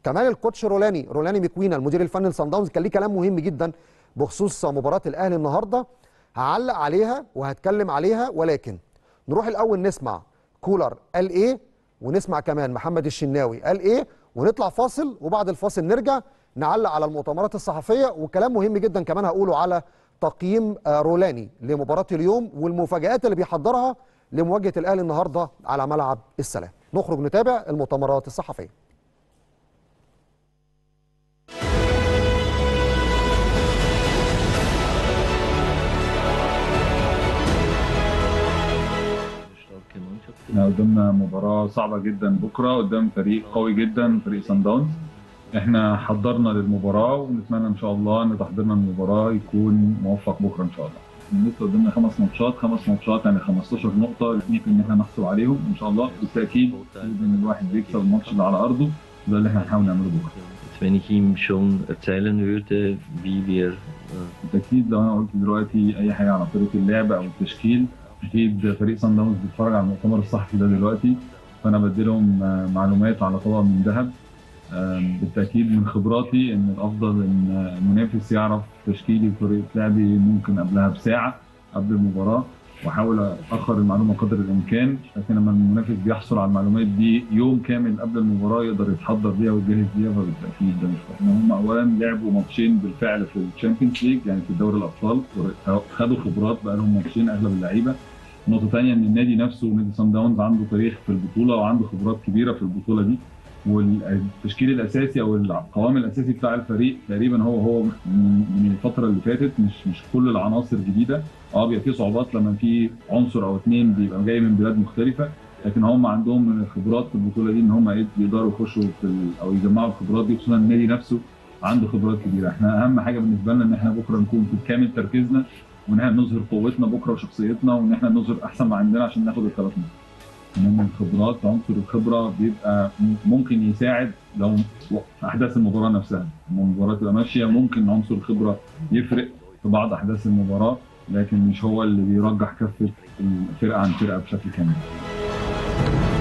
كمان الكوتش رولاني رولاني مكوينا المدير الفني لصن داونز كان ليه كلام مهم جدا بخصوص مباراه الاهلي النهارده هعلق عليها وهتكلم عليها ولكن نروح الاول نسمع كولر قال ايه ونسمع كمان محمد الشناوي قال ايه ونطلع فاصل وبعد الفاصل نرجع نعلق على المؤتمرات الصحفيه وكلام مهم جدا كمان هقوله على تقييم آه، رولاني لمباراه اليوم والمفاجات اللي بيحضرها لمواجهه الاهلي النهارده على ملعب السلام نخرج نتابع المؤتمرات الصحفيه احنا قدامنا مباراة صعبة جدا بكرة قدام فريق قوي جدا فريق سان داونز احنا حضرنا للمباراة ونتمنى ان شاء الله ان تحضيرنا للمباراة يكون موفق بكرة ان شاء الله. لسه قدامنا خمس ماتشات خمس ماتشات يعني 15 نقطة ممكن ان احنا نحصل عليهم ان شاء الله بالتأكيد ان الواحد بيكسب الماتش اللي على أرضه ده اللي احنا هنحاول نعمله بكرة. Wenn ich ihm schon erzählen würde, wie wir äh, بالتأكيد لو انا قلت دلوقتي اي حاجة على طريقة اللعب او التشكيل اكيد فريق سان داونز بيتفرج على المؤتمر الصحفي ده دلوقتي فانا بديلهم آه، معلومات على طبق من ذهب آم، بالتاكيد من خبراتي ان الافضل ان المنافس يعرف تشكيلي وطريقه لعبي ممكن قبلها بساعه قبل المباراه واحاول اخر المعلومه قدر الامكان لكن لما المنافس بيحصل على المعلومات دي يوم كامل قبل المباراه يقدر يتحضر بيها ويجهز بيها فبالتاكيد ده مش ان هم اولا لعبوا ماتشين بالفعل في الشامبيونز ليج يعني في دوري الابطال خدوا خبرات بقى لهم ماتشين اغلب اللعيبه نقطة تانية إن النادي نفسه نادي سان داونز عنده تاريخ في البطولة وعنده خبرات كبيرة في البطولة دي والتشكيل الأساسي أو القوام الأساسي بتاع الفريق تقريبا هو هو من من الفترة اللي فاتت مش مش كل العناصر جديدة اه بيبقى في صعوبات لما في عنصر أو اتنين بيبقى جاي من بلاد مختلفة لكن هم عندهم من الخبرات في البطولة دي إن هم إيه يقدروا يخشوا في ال- أو يجمعوا الخبرات دي خصوصا النادي نفسه عنده خبرات كبيرة احنا أهم حاجة بالنسبة لنا إن احنا بكرة نكون في كامل تركيزنا وان احنا نظهر قوتنا بكره وشخصيتنا وان احنا نظهر احسن ما عندنا عشان ناخد الثلاث نقط. المهم الخبرات عنصر الخبره بيبقى ممكن يساعد لو في احداث المباراه نفسها لما المباراه تبقى ماشيه ممكن عنصر الخبره يفرق في بعض احداث المباراه لكن مش هو اللي بيرجح كفه الفرقه عن فرقه بشكل كامل.